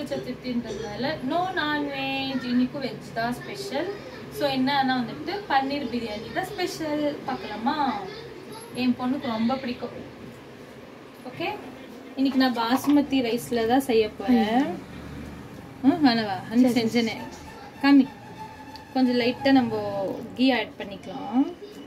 விஷ்ணு சதுர்த்தின்றதுனால no non veg இன்னைக்கும் veg தான் ஸ்பெஷல் ஸோ என்னன்னா வந்துட்டு பன்னீர் பிரியாணி தான் ஸ்பெஷல் பார்க்கலாமா என் பொண்ணுக்கு ரொம்ப பிடிக்கும் ஓகே இன்னைக்கு நான் பாசுமதி ரைஸ்ல தான் செய்ய போறேன் ம் வேணவா அன்னைக்கு செஞ்சனே காமி கொஞ்சம் லைட்டாக நம்ம கீ ஆட் பண்ணிக்கலாம்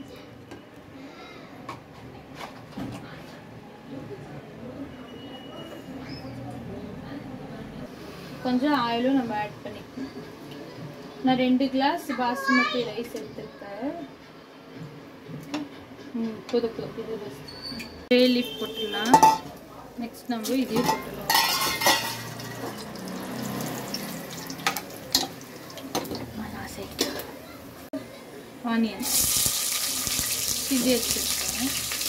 கொஞ்சம் ஆயிலும் நம்ம ஆட் பண்ணிக்கணும் நான் ரெண்டு கிளாஸ் பாசுமதி ரைஸ் எடுத்திருக்கேன் ம் புது புது இது பெஸ்ட் லீஃப் போட்டுடலாம் நெக்ஸ்ட் நம்ம இதையும் போட்டுடலாம் ஆனியன் இது வச்சுருக்கேன்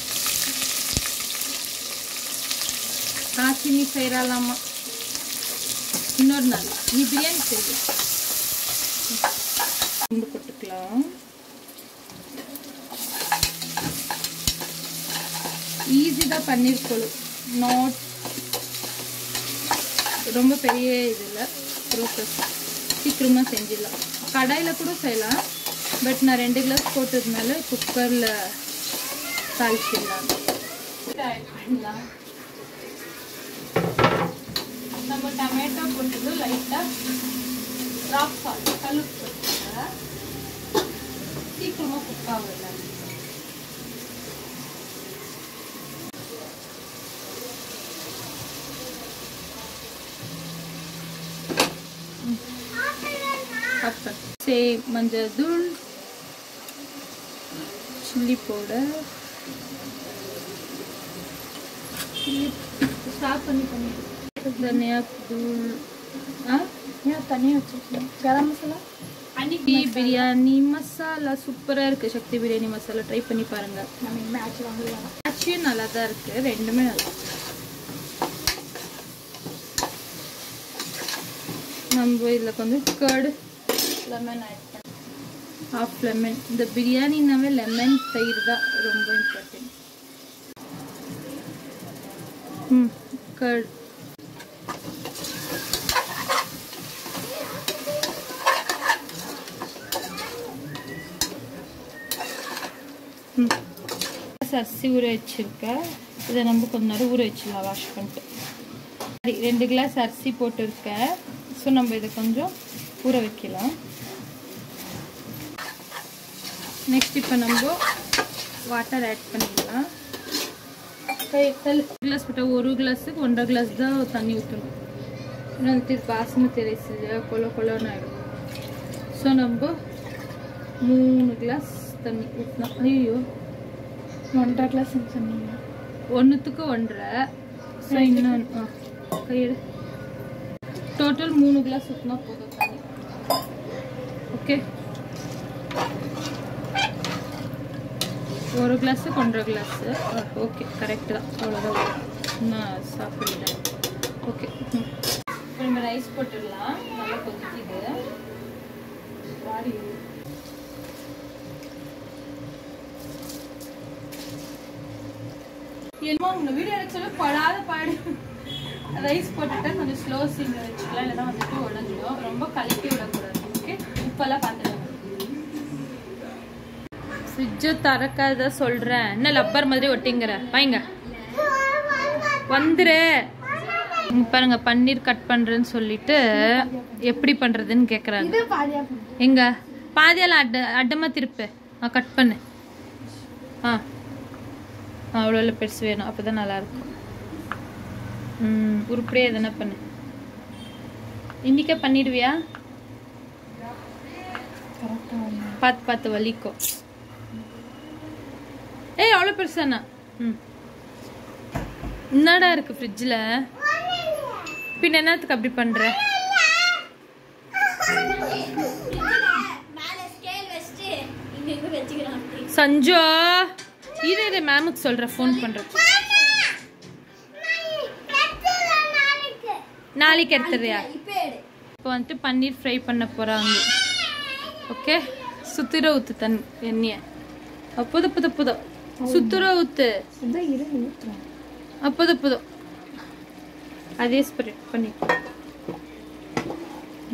ஆச்சி நீ செய்யறாலாமா இன்னொரு நாள் நீ பிரியாணி செய்ய பூண்டு போட்டுக்கலாம் ஈஸி தான் பன்னீர் கொழு நாட் ரொம்ப பெரிய இது இல்லை ப்ரோசஸ் சீக்கிரமாக செஞ்சிடலாம் கடாயில் கூட செய்யலாம் பட் நான் ரெண்டு கிளாஸ் போட்டதுனால குக்கரில் தாளிச்சிடலாம் ஆட் பண்ணலாம் நம்ம டமேட்டோ போட்டது லைட்டாக ராக் சால்ட் கல்லுப்பு போட்டுக்கோங்க சீக்கிரமாக குக் ஆகல அப்பன் சே மஞ்சள் தூள் சில்லி பவுடர் ஸ்டாப் பண்ணி பண்ணி தனியா தூள் ஆ ஏன் தனியாக வச்சுருக்கேன் கரம் மசாலா அன்னைக்கு பிரியாணி மசாலா சூப்பராக இருக்குது சக்தி பிரியாணி மசாலா ட்ரை பண்ணி பாருங்க நம்ம இனிமேல் ஆச்சு வாங்கலாம் ஆக்சுவலி நல்லா தான் இருக்குது ரெண்டுமே நல்லா இருக்கு. நம்ம இதில் கொஞ்சம் கர்டு லெமன் ஆட் பண்ணி ஹாஃப் லெமன் இந்த பிரியாணினாவே லெமன் தயிர் தான் ரொம்ப இம்பார்ட்டன்ட் ம் கர்டு ம் அரிசி ஊற வச்சிருக்கேன் இதை நம்ம கொஞ்ச நேரம் ஊற வச்சிடலாம் வாஷ் பண்ணிட்டு சரி ரெண்டு கிளாஸ் அரிசி போட்டிருக்கேன் ஸோ நம்ம இதை கொஞ்சம் ஊற வைக்கலாம் நெக்ஸ்ட் இப்போ நம்ம வாட்டர் ஆட் பண்ணிக்கலாம் கிளாஸ் போட்டால் ஒரு கிளாஸுக்கு ஒன்றரை கிளாஸ் தான் தண்ணி ஊற்றணும் ஏன்னா வந்துட்டு இது பாசுமதி ரைஸ் இல்லையா கொல கொலன்னு ஆகிடும் ஸோ நம்ம மூணு கிளாஸ் தண்ணி ஊற்றினா ஐயோ ஒன்றரை கிளாஸ் சொன்னீங்க ஒன்றுத்துக்கு ஒன்றரை ஸோ இன்னும் ஆ கையெடு டோட்டல் மூணு கிளாஸ் ஊற்றினா போதும் தண்ணி ஓகே ஒரு கிளாஸுக்கு ஒன்றரை கிளாஸு ஓகே கரெக்டு தான் அவ்வளோதான் நான் சாப்பிடுறேன் ஓகே இப்போ நம்ம ரைஸ் போட்டுடலாம் நல்லா கொதிக்குது வாடி என்னமோ உங்களை வீடியோ எடுக்க சொல்ல படாத பாடு ரைஸ் போட்டுட்டு கொஞ்சம் ஸ்லோ சீனில் வச்சுக்கலாம் இல்லைன்னா வந்துட்டு உடஞ்சிடும் ரொம்ப கலக்கி விடக்கூடாது ஓகே உப்பெல்லாம் பார்த்துக்கலாம் ஃப்ரிட்ஜை திறக்காத சொல்கிறேன் என்ன லப்பர் மாதிரி ஒட்டிங்கிற வாங்க வந்துரு இங்க பாருங்க பன்னீர் கட் பண்ணுறேன்னு சொல்லிட்டு எப்படி பண்ணுறதுன்னு கேட்குறாங்க இது பாதியா போடுங்க. எங்க பாதியால் அட்ட அட்டமாக திருப்பு ஆ கட் பண்ணு ஆ ஆ அவ்வளோ பெருசு வேணும் அப்போ தான் நல்லாயிருக்கும் ம் உருப்படியாக எதனா பண்ணு இன்னிக்கே பண்ணிடுவியா கரெக்டா வந்து. பார்த்து பார்த்து வலிக்கும் ஏய் அவ்வளோ பெருசாண்ணா ம் என்னடா இருக்கு ஃப்ரிட்ஜில் பின்ன என்னத்துக்கு அப்படி பண்ணுற சஞ்சோ இரு இரு மேமுக்கு சொல்கிறேன் ஃபோன் பண்ணுறேன் நாளைக்கு எடுத்துறியா இப்போ வந்துட்டு பன்னீர் ஃப்ரை பண்ண போகிறாங்க ஓகே சுத்திர ஊத்து தன் எண்ணெயை அப்போது புது புது சுத்துற ஊத்து இதான் இருந்து ஊத்துறேன் அப்போது புது அதே ஸ்ப்ரெட் பண்ணி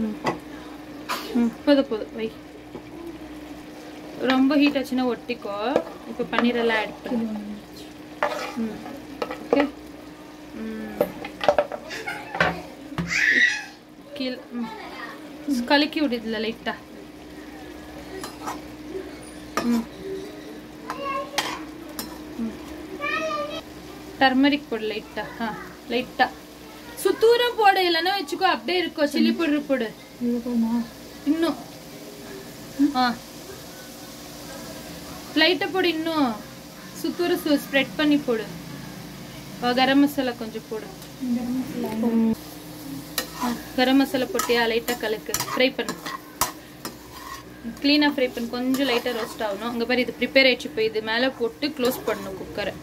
ம் ம் போதும் போதும் வை ரொம்ப ஹீட் ஆச்சுன்னா ஒட்டிக்கோ இப்போ பன்னீரெல்லாம் ஆட் பண்ணு ம் ஓகே ம் கீழே ம் கலக்கி விடுதுல லைட்டா ம் டர்மரிக் போடு லைட்டா ஆ லைட்டா சுத்தூரம் போடு இல்லைன்னா வச்சுக்கோ அப்படியே இருக்கோ சில்லி பவுடர் போடு இது போதுமா இன்னும் ஆ லைட்டை போடு இன்னும் சுத்தூர சு ஸ்ப்ரெட் பண்ணி போடு ஆ, கரம் மசாலா கொஞ்சம் போடு இந்த மசாலா ஆ, கரம் மசாலா போட்டியா லைட்டாக கலக்கு ஃப்ரை பண்ணு க்ளீனாக ஃப்ரை பண்ணு கொஞ்சம் லைட்டாக ரோஸ்ட் ஆகணும் அங்கே பாரு இது ப்ரிப்பேர் ஆயிடுச்சு இப்போ இது மேலே போட்டு க்ளோஸ் பண்ணணும் குக்கரை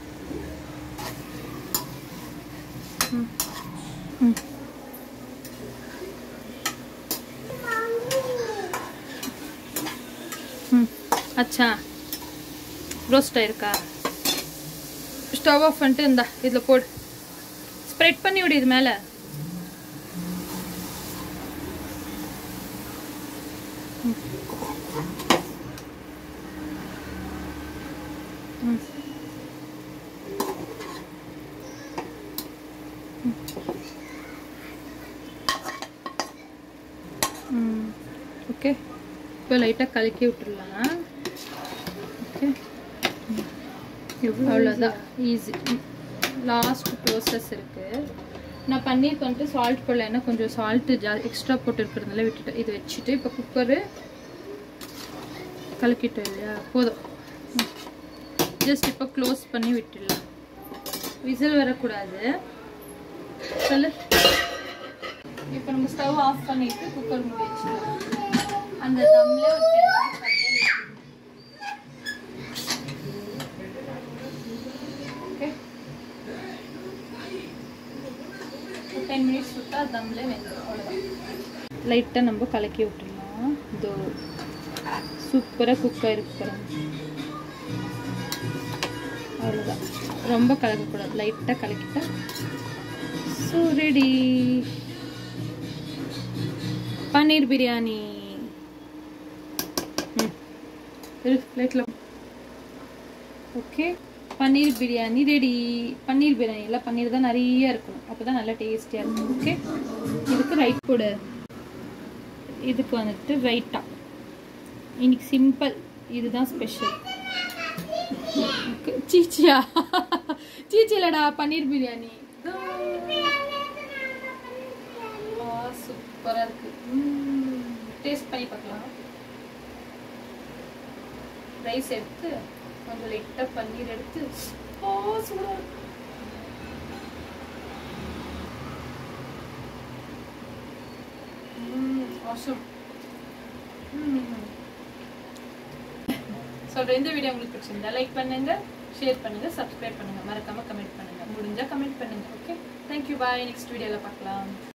ம் ம் ம் அச்சா ரோஸ்ட் ஆயிருக்கா ஸ்டவ் ஆஃப் பண்ணிட்டு இந்தா இதில் போடு ஸ்ப்ரெட் பண்ணி விடு இது மேலே ம் ம் ஓகே இப்போ லைட்டாக கலக்கி விட்டுடலாம் ஓகே அவ்வளோதான் ஈஸி லாஸ்ட் ப்ரோசஸ் இருக்குது நான் பன்னீருக்கு வந்துட்டு சால்ட் போடல ஏன்னா கொஞ்சம் சால்ட்டு ஜா எக்ஸ்ட்ரா போட்டு இருக்கிறதுனால விட்டுட்டேன் இது வச்சுட்டு இப்போ குக்கரு கலக்கிட்டோம் இல்லையா போதும் ஜஸ்ட் இப்போ க்ளோஸ் பண்ணி விட்டுடலாம் விசில் வரக்கூடாது சொல்லு இப்போ நம்ம ஸ்டவ் ஆஃப் பண்ணிட்டு குக்கர் மூடி வச்சுக்கலாம் அந்த தம்ல ஒரு ten minutes அப்படியே ஓகே டென் மினிட்ஸ் விட்டா தம்ல வெந்துடும் அவ்வளோதான் லைட்டாக நம்ம கலக்கி விட்டுடலாம் இதோ சூப்பராக குக் ஆயிருக்கு பாருங்க அவ்வளோதான் ரொம்ப கலக்கக்கூடாது லைட்டாக கலக்கிட்டா ஸோ ரெடி பன்னீர் பிரியாணி ம் இரு லைட்டில் ஓகே பன்னீர் பிரியாணி ரெடி பன்னீர் பிரியாணியில் பன்னீர் தான் நிறைய இருக்கணும் அப்போ தான் நல்லா டேஸ்டியாக இருக்கும் ஓகே இதுக்கு ரைட் போடு இதுக்கு வந்துட்டு ரைட்டா இன்னைக்கு சிம்பிள் இதுதான் ஸ்பெஷல் சீச்சியா சீச்சிலடா பன்னீர் பிரியாணி சூப்பரா இருக்கு டேஸ்ட் பண்ணி பார்க்கலாம் ரைஸ் எடுத்து கொஞ்சம் லைட்டாக பன்னீர் எடுத்து ஓ சூடா இருக்கு awesome. சொல்றேன் இந்த வீடியோ உங்களுக்கு பிடிச்சிருந்தா லைக் பண்ணுங்க ஷேர் பண்ணுங்க சப்ஸ்கிரைப் பண்ணுங்க மறக்காம கமெண்ட் பண்ணுங்க முடிஞ்சா கமெண்ட் பண்ணுங்க ஓகே தேங்க்யூ பாய் நெக்ஸ்ட் வீடியோல பார்க்கலாம்